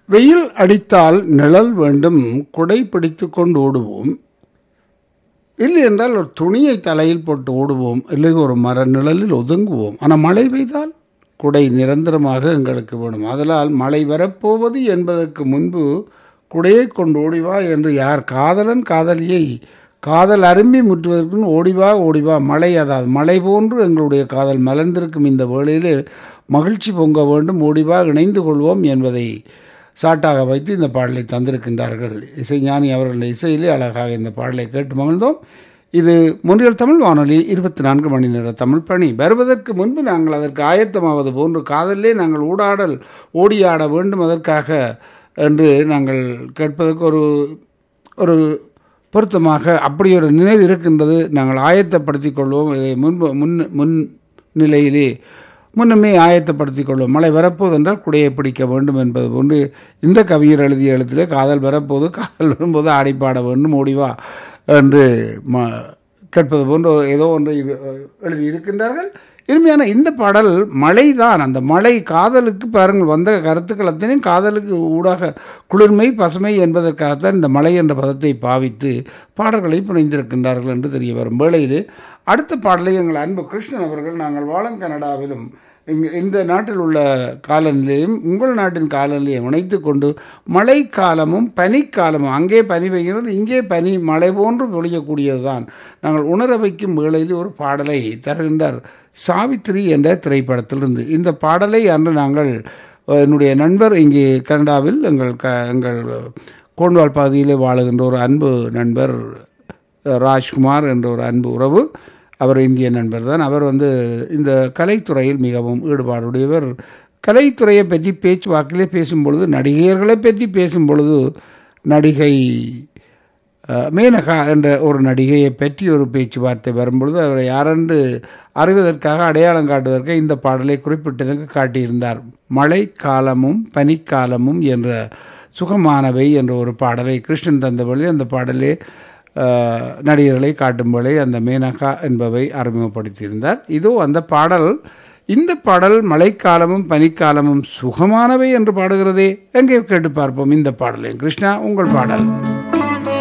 வெயில் அடித்தால் நிழல் வேண்டும் குடை பிடித்து கொண்டு ஓடுவோம் இல்லை என்றால் ஒரு துணியை தலையில் போட்டு ஓடுவோம் இல்லை ஒரு மர நிழலில் ஒதுங்குவோம் ஆனால் மழை பெய்தால் குடை நிரந்தரமாக எங்களுக்கு வேணும் அதனால் மழை வரப்போவது என்பதற்கு முன்பு குடையை கொண்டு ஓடிவா என்று யார் காதலன் காதலியை காதல் அரும்பி முற்றுவதற்கு ஓடிவா ஓடிவா மழை அதாவது மழை போன்று எங்களுடைய காதல் மலர்ந்திருக்கும் இந்த வேளையிலே மகிழ்ச்சி பொங்க வேண்டும் ஓடிவா இணைந்து கொள்வோம் என்பதை சாட்டாக வைத்து இந்த பாடலை தந்திருக்கின்றார்கள் இசைஞானி அவர்களுடைய இசையிலே அழகாக இந்த பாடலை கேட்டு மகிழ்ந்தோம் இது முன்றியல் தமிழ் வானொலி இருபத்தி நான்கு மணி நேர தமிழ் பணி வருவதற்கு முன்பு நாங்கள் அதற்கு ஆயத்தமாவது போன்று காதலிலே நாங்கள் ஊடாடல் ஓடியாட வேண்டும் அதற்காக என்று நாங்கள் கேட்பதற்கு ஒரு ஒரு பொருத்தமாக அப்படி ஒரு நினைவு இருக்கின்றது நாங்கள் ஆயத்தப்படுத்திக் கொள்வோம் இதை முன்பு முன் முன் நிலையிலே முன்னமே ஆயத்தப்படுத்திக் கொள்வோம் மழை வரப்போது என்றால் குடையை பிடிக்க வேண்டும் என்பது போன்று இந்த கவிஞர் எழுதிய எழுத்திலே காதல் வரப்போது காதல் வரும்போது ஆடிப்பாட வேண்டும் ஓடிவா என்று ம கேட்பது போன்று ஏதோ ஒன்றை எழுதி இருக்கின்றார்கள் இனிமையான இந்த பாடல் மழை தான் அந்த மழை காதலுக்கு பாருங்கள் வந்த கருத்துக்கள் அத்தனையும் காதலுக்கு ஊடாக குளிர்மை பசுமை என்பதற்காகத்தான் இந்த மழை என்ற பதத்தை பாவித்து பாடல்களை புனைந்திருக்கின்றார்கள் என்று தெரிய வரும் வேளையில் அடுத்த பாடலை எங்கள் அன்பு கிருஷ்ணன் அவர்கள் நாங்கள் வாழம் கனடாவிலும் இங்கு இந்த நாட்டில் உள்ள காலநிலையும் உங்கள் நாட்டின் காலநிலையும் இணைத்து கொண்டு மழை காலமும் பனிக்காலமும் அங்கே பனி பெய்கிறது இங்கே பனி மழை போன்று பொழியக்கூடியது தான் நாங்கள் உணர வைக்கும் வேளையில் ஒரு பாடலை தருகின்றார் சாவித்திரி என்ற திரைப்படத்திலிருந்து இந்த பாடலை அன்று நாங்கள் என்னுடைய நண்பர் இங்கே கனடாவில் எங்கள் க எங்கள் கோண்வால் பகுதியிலே வாழுகின்ற ஒரு அன்பு நண்பர் ராஜ்குமார் என்ற ஒரு அன்பு உறவு அவர் இந்திய நண்பர் தான் அவர் வந்து இந்த கலைத்துறையில் மிகவும் ஈடுபாடுடையவர் கலைத்துறையை பற்றி பேச்சுவாக்கிலே பேசும்பொழுது நடிகையர்களை பற்றி பேசும் பொழுது நடிகை மேனகா என்ற ஒரு நடிகையை பற்றி ஒரு பேச்சுவார்த்தை வரும்பொழுது அவரை யாரென்று அறிவதற்காக அடையாளம் காட்டுவதற்கு இந்த பாடலை குறிப்பிட்டதற்கு காட்டியிருந்தார் மழை காலமும் பனிக்காலமும் என்ற சுகமானவை என்ற ஒரு பாடலை கிருஷ்ணன் தந்தபொழுது அந்த பாடலே நடிகர்களை காட்டும்போதே அந்த மேனகா என்பவை அறிமுகப்படுத்தியிருந்தார் இதோ அந்த பாடல் இந்த பாடல் மழைக்காலமும் பனிக்காலமும் சுகமானவை என்று பாடுகிறதே எங்கே கேட்டு பார்ப்போம் இந்த பாடலை கிருஷ்ணா உங்கள் பாடல்